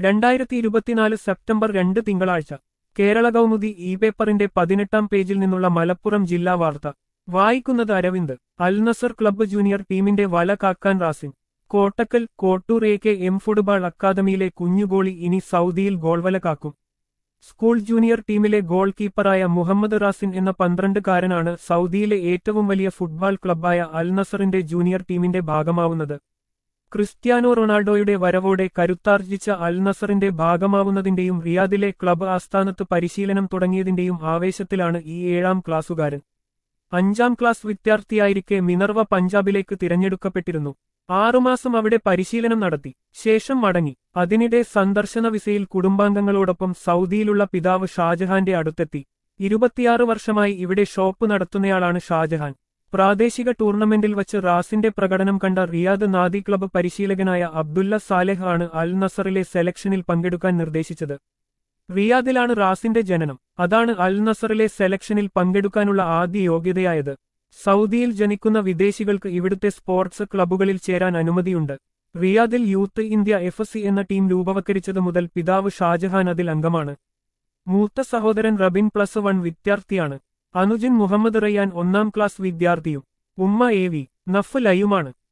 രണ്ടായിരത്തി ഇരുപത്തിനാല് സെപ്റ്റംബർ രണ്ട് തിങ്കളാഴ്ച കേരള കൗമുദി ഇ പേപ്പറിന്റെ പതിനെട്ടാം പേജിൽ നിന്നുള്ള മലപ്പുറം ജില്ലാ വാർത്ത വായിക്കുന്നത് അരവിന്ദ് അൽനസർ ക്ലബ്ബ് ജൂനിയർ ടീമിന്റെ വല കാക്കാൻ Razin Kottakkal Kottur A K M football അക്കാദമിയിലെ കുഞ്ഞുഗോളി ഇനി സൗദിയിൽ ഗോൾവല കാക്കും സ്കൂൾ ജൂനിയർ ടീമിലെ ഗോൾ കീപ്പറായ മുഹമ്മദ് റാസിൻ എന്ന പന്ത്രണ്ടുകാരനാണ് സൗദിയിലെ ഏറ്റവും വലിയ ഫുട്ബോൾ ക്ലബ്ബായ അൽ നസറിന്റെ ജൂനിയർ ടീമിന്റെ ഭാഗമാവുന്നത് ക്രിസ്ത്യാനോ റൊണാൾഡോയുടെ വരവോടെ കരുത്താർജിച്ച അൽ നസറിന്റെ ഭാഗമാവുന്നതിന്റെയും റിയാദിലെ ക്ലബ്ബ് ആസ്ഥാനത്ത് പരിശീലനം തുടങ്ങിയതിന്റെയും ആവേശത്തിലാണ് ഈ ഏഴാം ക്ലാസ്സുകാരൻ അഞ്ചാം ക്ലാസ് വിദ്യാർത്ഥിയായിരിക്കെ മിനർവ പഞ്ചാബിലേക്ക് തിരഞ്ഞെടുക്കപ്പെട്ടിരുന്നു ആറുമാസം അവിടെ പരിശീലനം നടത്തി ശേഷം മടങ്ങി അതിനിടെ സന്ദർശന വിസയിൽ കുടുംബാംഗങ്ങളോടൊപ്പം സൗദിയിലുള്ള പിതാവ് ഷാജഹാന്റെ അടുത്തെത്തി ഇരുപത്തിയാറ് വർഷമായി ഇവിടെ ഷോപ്പ് നടത്തുന്നയാളാണ് ഷാജഹാൻ പ്രാദേശിക ടൂർണമെന്റിൽ വച്ച് റാസിന്റെ പ്രകടനം കണ്ട റിയാദ് നാദി ക്ലബ്ബ് പരിശീലകനായ അബ്ദുല്ല സാലെഹ് ആണ് അൽ നസറിലെ സെലക്ഷനിൽ പങ്കെടുക്കാൻ നിർദ്ദേശിച്ചത് റിയാദിലാണ് റാസിന്റെ ജനനം അതാണ് അൽ നസറിലെ സെലക്ഷനിൽ പങ്കെടുക്കാനുള്ള ആദ്യ യോഗ്യതയായത് സൗദിയിൽ ജനിക്കുന്ന വിദേശികൾക്ക് ഇവിടുത്തെ സ്പോർട്സ് ക്ലബ്ബുകളിൽ ചേരാൻ അനുമതിയുണ്ട് റിയാദിൽ യൂത്ത് ഇന്ത്യ എഫ് എന്ന ടീം രൂപവത്കരിച്ചത് മുതൽ പിതാവ് ഷാജഹാൻ അതിൽ അംഗമാണ് മൂത്ത സഹോദരൻ റബിൻ പ്ലസ് വൺ വിദ്യാർത്ഥിയാണ് അനുജിൻ മുഹമ്മദ് റയ്യാൻ ഒന്നാം ക്ലാസ് വിദ്യാർത്ഥിയും ഉമ്മ എ വി നഫ് ലയുമാണ്